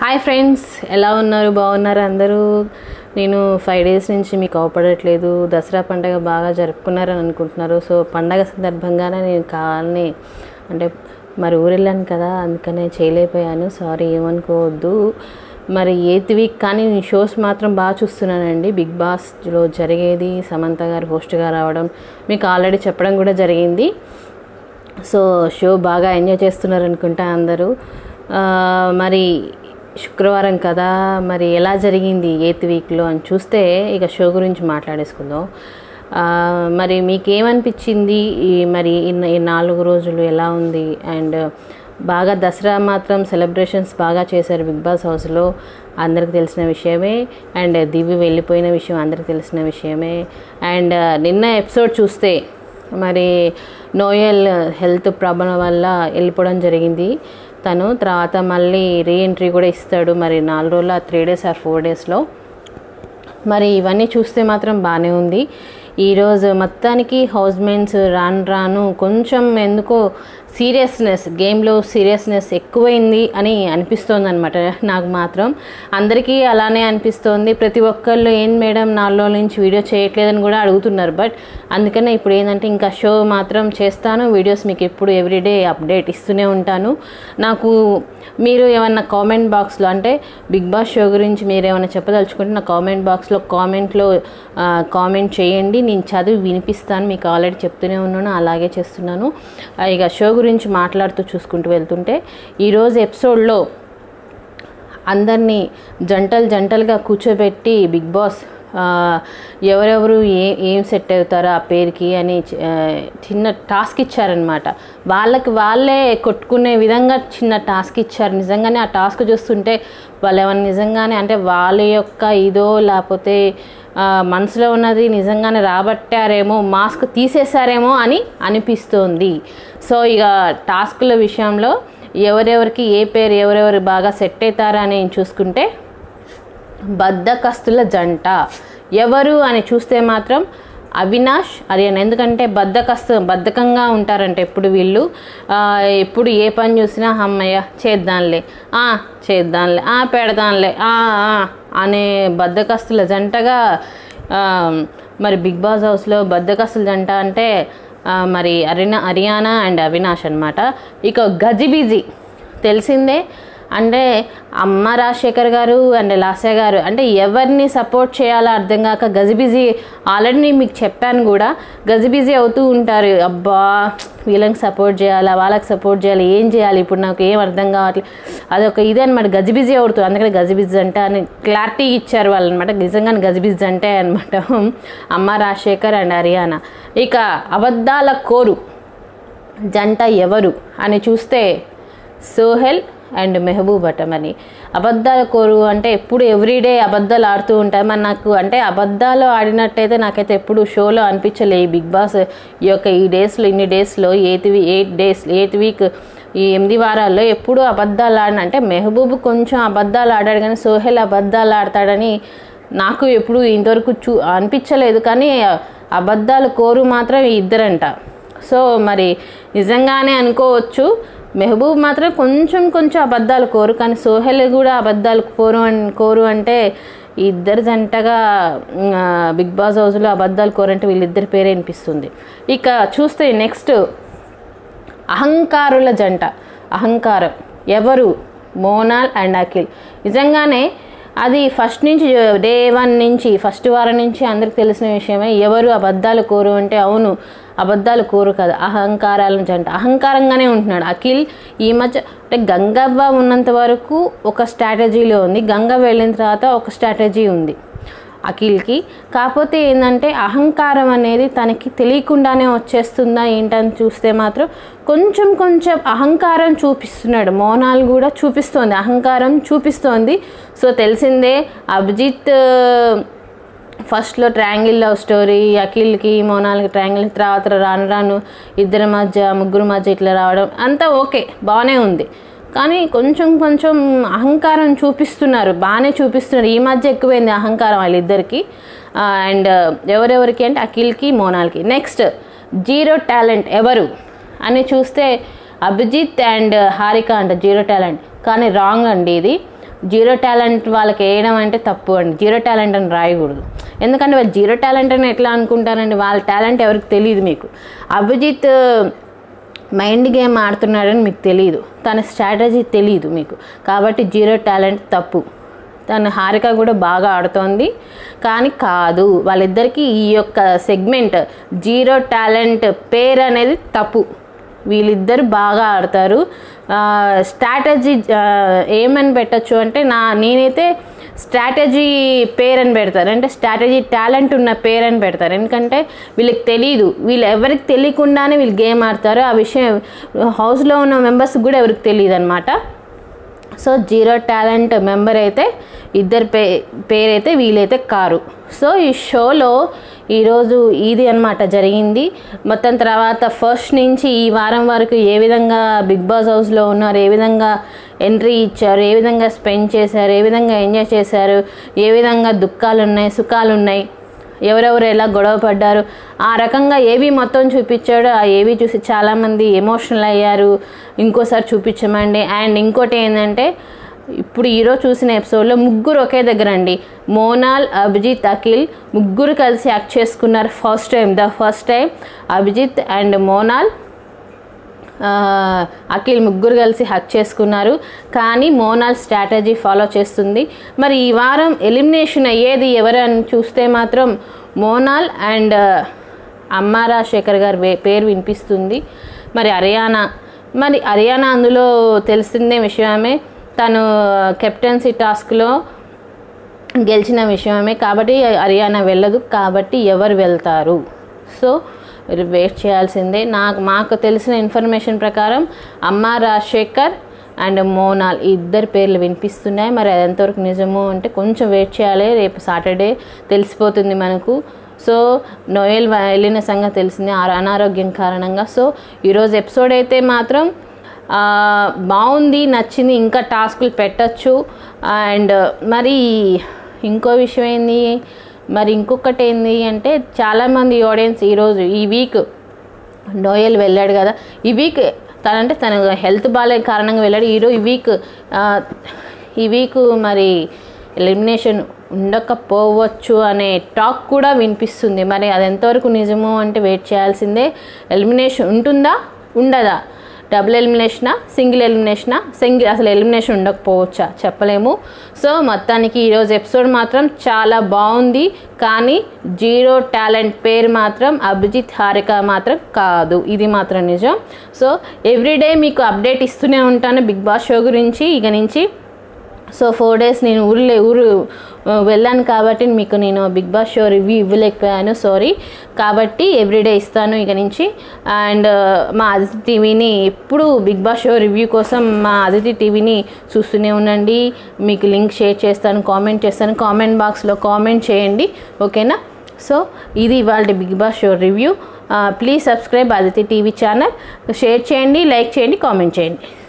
hi friends ఎలా ఉన్నారు బాగున్నారు అందరూ నేను ఫైవ్ డేస్ నుంచి మీకు అవపడట్లేదు దసరా పండగ బాగా జరుపుకున్నారని అనుకుంటున్నారు సో పండగ సందర్భంగానే నేను కావాలని అంటే మరి ఊరు వెళ్ళాను కదా అందుకనే చేయలేకపోయాను సారీ ఏమనుకోవద్దు మరి ఎయిత్ వీక్ కానీ నేను షోస్ మాత్రం బాగా చూస్తున్నానండి బిగ్ బాస్లో జరిగేది సమంత గారు హోస్ట్గా రావడం మీకు ఆల్రెడీ చెప్పడం కూడా జరిగింది సో షో బాగా ఎంజాయ్ చేస్తున్నారు అనుకుంటా అందరూ ఆ, మరి శుక్రవారం కదా మరి ఎలా జరిగింది ఎయిత్ వీక్లో అని చూస్తే ఇక షో గురించి మాట్లాడేసుకుందాం ఆ, మరి మీకేమనిపించింది ఈ మరి ఈ న- ఈ నాలుగు రోజులు ఎలా ఉంది అండ్ బాగా దసరా మాత్రం సెలబ్రేషన్స్ బాగా చేశారు బిగ్ బాస్ హౌస్లో అందరికి తెలిసిన విషయమే అండ్ దివ్య వెళ్ళిపోయిన విషయం అందరికి తెలిసిన విషయమే అండ్ నిన్న ఎపిసోడ్ చూస్తే మరి నోయల్ హెల్త్ ప్రాబ్లం వల్ల వెళ్ళిపోవడం జరిగింది తను తర్వాత మళ్ళీ రీఎంట్రీ కూడా ఇస్తాడు మరి నాలుగు రోజుల త్రీ డేస్ ఆర్ ఫోర్ డేస్లో మరి ఇవన్నీ చూస్తే మాత్రం బాగానే ఉంది ఈరోజు మొత్తానికి హౌస్ మేట్స్ రాను రాను కొంచెం ఎందుకో సీరియస్నెస్ గేమ్లో సీరియస్నెస్ ఎక్కువైంది అని అనిపిస్తోంది అనమాట నాకు మాత్రం అందరికీ అలానే అనిపిస్తోంది ప్రతి ఒక్కళ్ళు ఏం మేడం నాలుగు రోజుల నుంచి వీడియో చేయట్లేదని కూడా అడుగుతున్నారు బట్ అందుకనే ఇప్పుడు ఏంటంటే ఇంకా షో మాత్రం చేస్తాను వీడియోస్ మీకు ఎప్పుడు ఎవ్రీడే అప్డేట్ ఇస్తూనే ఉంటాను నాకు మీరు ఏమన్నా కామెంట్ బాక్స్లో అంటే బిగ్ బాస్ షో గురించి మీరు ఏమైనా చెప్పదలుచుకుంటే నా కామెంట్ బాక్స్లో కామెంట్లో కామెంట్ చేయండి నేను చదివి వినిపిస్తాను మీకు ఆల్రెడీ చెప్తూనే ఉన్నాను అలాగే చేస్తున్నాను ఆ, ఇక షో గురించి మాట్లాడుతూ చూసుకుంటూ వెళ్తుంటే ఈరోజు ఎపిసోడ్లో అందరినీ జంటలు జంటలుగా కూర్చోబెట్టి బిగ్ బాస్ ఆ, ఎవరెవరు ఏ ఏం సెట్ అవుతారో ఆ పేరుకి అని చి- ఆ, చిన్న టాస్క్ ఇచ్చారనమాట వాళ్ళకి వాళ్ళే కొట్టుకునే విధంగా చిన్న టాస్క్ ఇచ్చారు నిజంగానే ఆ టాస్క్ చూస్తుంటే వాళ్ళు ఏమన్నా నిజంగానే అంటే వాళ్ళ యొక్క ఇదో లేకపోతే ఆ, మనసులో ఉన్నది నిజంగానే రాబట్టారేమో మాస్క్ తీసేశారేమో అని అనిపిస్తోంది సో ఇక టాస్కుల విషయంలో ఎవరెవరికి ఏ పేరు ఎవరెవరు బాగా సెట్ అవుతారా అని చూసుకుంటే బద్దకస్తుల జంట ఎవరు అని చూస్తే మాత్రం అవినాష్ అరియాన్ ఎందుకంటే బద్దకస్తు బద్ధకంగా ఉంటారంట ఎప్పుడు వీళ్ళు ఆ, ఎప్పుడు ఏ పని చూసినా అమ్మయ్య చేద్దాంలే ఆ, చేద్దాంలే ఆ, పెడదాంలే ఆ, ఆ అనే బద్దకస్తుల జంటగా ఆ, మరి బిగ్ బాస్ హౌస్లో బద్దకస్తుల జంట అంటే ఆ, మరి అరినా హరియానా అండ్ అవినాష్ అనమాట ఇక గజిబిజి తెలిసిందే అంటే అమ్మ రాజశేఖర్ గారు అండ్ లాస్య గారు అంటే ఎవరిని సపోర్ట్ చేయాలో అర్థం కాక గజిబిజీ ఆల్రెడీ నేను మీకు చెప్పాను కూడా గజిబిజీ అవుతూ ఉంటారు అబ్బా వీళ్ళకి సపోర్ట్ చేయాలా వాళ్ళకి సపోర్ట్ చేయాలి ఏం చేయాలి ఇప్పుడు నాకు ఏం అర్థం కావట్లేదు అదొక ఇదే అనమాట గజిబిజీ అవుతుంది అందుకని గజిబిజీ అంటే అని క్లారిటీ ఇచ్చారు వాళ్ళు అనమాట నిజంగానే గజిబిజీ అంటే అనమాట అమ్మ రాజశేఖర్ అండ్ హరియానా ఇక అబద్ధాల కోరు జంట ఎవరు అని చూస్తే సోహెల్ అండ్ మెహబూబ్ అటమని అబద్ధాల కోరు అంటే ఎప్పుడు ఎవ్రీడే అబద్ధాలు ఆడుతూ ఉంటాయి మరి నాకు అంటే అబద్ధాలు ఆడినట్టయితే నాకైతే ఎప్పుడు షోలో అనిపించలే ఈ బిగ్ బాస్ ఈ యొక్క ఈ డేస్లో ఇన్ని డేస్లో eighth eight days eighth week ఈ ఎనిమిది వారాల్లో ఎప్పుడు అబద్ధాలు ఆడిన అంటే మెహబూబ్ కొంచెం అబద్ధాలు ఆడాడు కానీ సోహెల్ అబద్ధాలు ఆడతాడని నాకు ఎప్పుడు ఇంతవరకు చూ అనిపించలేదు కానీ అబద్ధాలు కోరు మాత్రం ఈ ఇద్దరంట సో మరి నిజంగానే అనుకోవచ్చు మెహబూబ్ మాత్రం కొంచెం కొంచెం అబద్ధాలు కోరు కానీ సోహెల్ కూడా అబద్ధాలు కోరు అన్ కోరు అంటే ఈ ఇద్దరు జంటగా ఉమ్, ఆ, బిగ్ బాస్ హౌస్లో అబద్ధాలు కోరంటే వీళ్ళిద్దరి పేరే అనిపిస్తుంది ఇక చూస్తే నెక్స్ట్ అహంకారుల జంట అహంకారం ఎవరు మోనాల్ అండ్ అఖిల్ నిజంగానే అది ఫస్ట్ నుంచి డే వన్ నుంచి ఫస్ట్ వారం నుంచి అందరికి తెలిసిన విషయమే ఎవరు అబద్ధాలు కోరు అంటే అవును అబద్ధాలు కోరు కదా అహంకారాల జంట అహంకారంగానే ఉంటున్నాడు అఖిల్ ఈ మధ్య అంటే గంగవ్వ ఉన్నంత వరకు ఒక స్ట్రాటజీలో ఉంది గంగ వెళ్ళిన తర్వాత ఒక స్ట్రాటజీ ఉంది అఖిల్కి కాకపోతే ఏంటంటే అహంకారం అనేది తనకి తెలియకుండానే వచ్చేస్తుందా ఏంటని చూస్తే మాత్రం కొంచెం కొంచెం అహంకారం చూపిస్తున్నాడు మోనాల్ కూడా చూపిస్తోంది అహంకారం చూపిస్తోంది సో తెలిసిందే అభిజిత్ ఫస్ట్లో ట్రయాంగిల్ లవ్ స్టోరీ అఖిల్కి మోనాల్కి ట్రయాంగిల్ తర్వాత రాను రాను ఇద్దరి మధ్య ముగ్గురు మధ్య ఇట్లా రావడం అంతా ఓకే బాగానే ఉంది కానీ కొంచెం కొంచెం అహంకారం చూపిస్తున్నారు బాగానే చూపిస్తున్నారు ఈ మధ్య ఎక్కువైంది అహంకారం వాళ్ళిద్దరికి అండ్ ఎవరెవరికి అంటే అఖిల్కి మోనాల్కి నెక్స్ట్ జీరో టాలెంట్ ఎవరు అని చూస్తే అభిజిత్ అండ్ హారిక అంట జీరో టాలెంట్ కానీ రాంగ్ అండి ఇది జీరో టాలెంట్ వాళ్ళకి వేయడం అంటే తప్పు అండి జీరో టాలెంట్ అని రాయకూడదు ఎందుకంటే వాళ్ళు జీరో టాలెంట్ అని ఎట్లా అనుకుంటారండి వాళ్ళ టాలెంట్ ఎవరికి తెలియదు మీకు అభిజిత్ మైండ్ గేమ్ ఆడుతున్నాడని మీకు తెలియదు తన స్ట్రాటజీ తెలియదు మీకు కాబట్టి జీరో టాలెంట్ తప్పు తన హారిక కూడా బాగా ఆడుతోంది కానీ కాదు వాళ్ళిద్దరికీ ఈ యొక్క సెగ్మెంట్ జీరో టాలెంట్ పేరు అనేది తప్పు వీళ్ళిద్దరు బాగా ఆడతారు స్ట్రాటజీ ఏమని పెట్టచ్చు అంటే నా నేనైతే స్ట్రాటజీ పేరు అని పెడతారు అంటే స్ట్రాటజీ టాలెంట్ ఉన్న పేరు అని పెడతారు ఎందుకంటే వీళ్ళకి తెలియదు వీళ్ళు ఎవరికి తెలియకుండానే వీళ్ళు గేమ్ ఆడతారు ఆ విషయం హౌస్లో ఉన్న మెంబర్స్ కూడా ఎవరికి తెలియదు అనమాట సో జీరో టాలెంట్ మెంబర్ అయితే ఇద్దరు పే పేరైతే వీలైతే కారు సో ఈ షోలో ఈరోజు ఇది అనమాట జరిగింది మొత్తం తర్వాత ఫస్ట్ నుంచి ఈ వారం వరకు ఏ విధంగా బిగ్ బాస్ హౌస్లో ఉన్నారు ఏ విధంగా ఎంట్రీ ఇచ్చారు ఏ విధంగా స్పెండ్ చేశారు ఏ విధంగా ఎంజాయ్ చేశారు ఏ విధంగా దుఃఖాలు ఉన్నాయి సుఖాలు ఉన్నాయి ఎవరెవరు ఎలా గొడవ పడ్డారు ఆ రకంగా ఏవి మొత్తం చూపించాడు ఆ ఏవి చూసి చాలామంది ఎమోషనల్ అయ్యారు ఇంకోసారి చూపించమండి అండ్ ఇంకోటి ఏంటంటే ఇప్పుడు ఈరోజు చూసిన ఎపిసోడ్లో ముగ్గురు ఒకే దగ్గర అండి మోనాల్ అభిజిత్ అఖిల్ ముగ్గురు కలిసి యాక్ట్ చేసుకున్నారు first time the first time Abhijeet and Monal ఆ, అఖిల్ ముగ్గురు కలిసి హక్ చేసుకున్నారు కానీ మోనాల్ స్ట్రాటజీ ఫాలో చేస్తుంది మరి ఈ వారం ఎలిమినేషన్ అయ్యేది ఎవరని చూస్తే మాత్రం మోనాల్ అండ్ అమ్మ రాజశేఖర్ గారి వే- పేరు వినిపిస్తుంది మరి హర్యానా మరి హర్యానా అందులో తెలిసిందే విషయమే తను కెప్టెన్సీ టాస్క్లో గెలిచిన విషయమే కాబట్టి హర్యానా వెళ్ళదు కాబట్టి ఎవరు వెళ్తారు సో మీరు వెయిట్ చేయాల్సిందే నాకు మాకు తెలిసిన ఇన్ఫర్మేషన్ ప్రకారం అమ్మ రాజశేఖర్ అండ్ మోనాల్ ఈ ఇద్దరు పేర్లు వినిపిస్తున్నాయి మరి అది ఎంతవరకు నిజమో అంటే కొంచెం వెయిట్ చేయాలి రేపు సాటర్డే తెలిసిపోతుంది మనకు సో నోయల్ వెళ్ళిన సంగతి తెలిసింది ఆ- అనారోగ్యం కారణంగా సో ఈరోజు ఎపిసోడ్ అయితే మాత్రం ఆ, బాగుంది నచ్చింది ఇంకా టాస్కులు పెట్టచ్చు అండ్ మరి ఇంకో విషయం ఏంది మరి ఇంకొకటి ఏంది అంటే చాలామంది ఆడియన్స్ ఈరోజు ఈ వీక్ నోయల్ వెళ్ళాడు కదా ఈ వీక్ తనంటే తన హెల్త్ బాగాలే కారణంగా వెళ్ళాడు ఈరోజు ఈ వీక్ ఆ, ఈ వీక్ మరి ఎలిమినేషన్ ఉండకపోవచ్చు అనే టాక్ కూడా వినిపిస్తుంది మరి అది ఎంతవరకు నిజమో అంటే వెయిట్ చేయాల్సిందే ఎలిమినేషన్ ఉంటుందా ఉండదా డబుల్ ఎలిమినేషనా సింగిల్ ఎలిమినేషనా సింగిల్ అసలు ఎలిమినేషన్ ఉండకపోవచ్చా చెప్పలేము సో మొత్తానికి ఈరోజు ఎపిసోడ్ మాత్రం చాలా బాగుంది కానీ జీరో టాలెంట్ పేరు మాత్రం అభిజిత్ హారిక మాత్రం కాదు ఇది మాత్రం నిజం సో ఎవ్రీడే మీకు అప్డేట్ ఇస్తూనే ఉంటాను బిగ్ బాస్ షో గురించి ఇక నుంచి సో ఫోర్ డేస్ నేను ఊర్లే ఊరు ఆ, వెళ్ళాను కాబట్టి మీకు నేను బిగ్ బాస్ షో రివ్యూ ఇవ్వలేకపోయాను సారీ కాబట్టి ఎవ్రీడే ఇస్తాను ఇక నుంచి అండ్ మా అదితి టీవీని ఎప్పుడు బిగ్ బాస్ షో రివ్యూ కోసం మా అదితి టీవీని చూస్తూనే ఉండండి మీకు లింక్ షేర్ చేస్తాను కామెంట్ చేస్తాను కామెంట్ బాక్స్లో కామెంట్ చేయండి ఓకేనా సో ఇది ఇవాళ Bigg Boss show review please subscribe Aditi TV channel share చేయండి లైక్ చేయండి కామెంట్ చేయండి